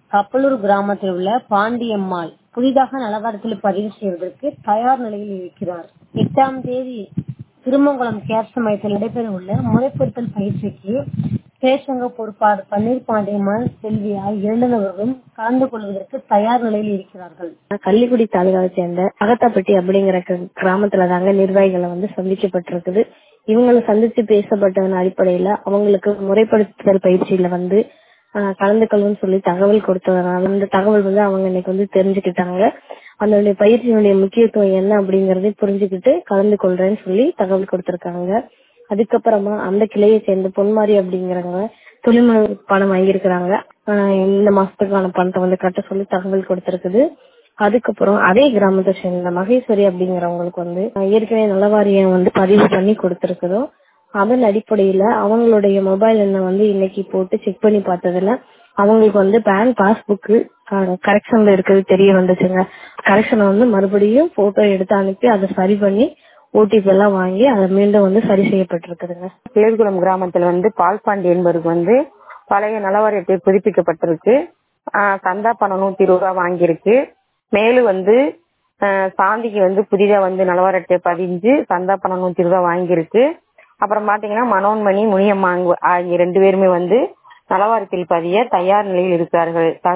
கப்பலூர் கிராமத்தில் உள்ள பாண்டியம்மாள் புதிதாக நலவாரத்தில் பதிவு செய்வதற்கு தயார் நிலையில் இருக்கிறார் எட்டாம் தேதி திருமங்கலம் கேப்ஸ் மையத்தில் நடைபெற உள்ள முறைப்படுத்தல் பயிற்சிக்கு பேசங்க பொறுப்பாளர் பன்னீர் பாண்டியம்மாள் செல்வி ஆகிய இரண்டு நபர்களும் கலந்து கொள்வதற்கு தயார் நிலையில் இருக்கிறார்கள் கள்ளிக்குடி தாலுகாவை சேர்ந்த அகத்தாப்பட்டி அப்படிங்கிற க- கிராமத்துல தாங்க நிர்வாகிகளை வந்து சந்திக்கப்பட்டிருக்குது இவங்களை சந்திச்சு பேசப்பட்டதன் அடிப்படையில அவங்களுக்கு முறைப்படுத்துதல் பயிற்சியில வந்து ஆஹ், கலந்து கொள்ளுன்னு சொல்லி தகவல் கொடுத்ததுனால அந்த தகவல் வந்து அவங்க இன்னைக்கு வந்து தெரிஞ்சுக்கிட்டாங்க அதனுடைய பயிற்சியினுடைய முக்கியத்துவம் என்ன அப்படிங்கறதையும் புரிஞ்சுக்கிட்டு கலந்து கொள்றேன்னு சொல்லி தகவல் கொடுத்திருக்காங்க அதுக்கப்புறமா அந்த கிளையை சேர்ந்த பொன்மாரி அப்படிங்கிறவங்க தொழில்முறை பணம் வாங்கியிருக்கிறாங்க ஆஹ் இந்த மாசத்துக்கான பணத்தை வந்து கட்ட சொல்லி தகவல் கொடுத்திருக்குது அதுக்கப்புறம் அதே கிராமத்தை சேர்ந்த மகேஸ்வரி அப்படிங்கிறவங்களுக்கு வந்து ஆஹ் ஏற்கனவே நலவாரியம் வந்து பதிவு பண்ணி கொடுத்திருக்குதோ அதன் அடிப்படையில அவங்களுடைய மொபைல் எண்ணை வந்து இன்னைக்கு போட்டு செக் பண்ணி பார்த்ததுல அவங்களுக்கு வந்து பேங்க் பாஸ்புக் கரெக்ஷன்ல இருக்கிறது தெரிய வந்துச்சுங்க கரெக்ஷனை வந்து மறுபடியும் போட்டோ எடுத்து அனுப்பி அதை சரி பண்ணி ஓடிபி எல்லாம் வாங்கி அதை மீண்டும் வந்து சரி செய்யப்பட்டிருக்குதுங்க கிளர்குளம் கிராமத்துல வந்து பால்பாண்டி என்பவருக்கு வந்து பழைய நலவாரியத்தை புதுப்பிக்கப்பட்டிருக்கு ஆஹ் சந்தா பணம் நூத்தி இருபது ரூபா வாங்கியிருக்கு மேலும் வந்து ஆஹ் சாந்திக்கு வந்து புதிதா வந்து நலவாரியத்தை பதிஞ்சு சந்தா பணம் நூத்தி இருபது ரூபா வாங்கியிருக்கு அப்புறம் பாத்தீங்கன்னா மனோன்மணி முனியம்மா ஆகிய ரெண்டு பேருமே வந்து நலவாரியத்தில் பதிய தயார் நிலையில் இருக்கிறார்கள்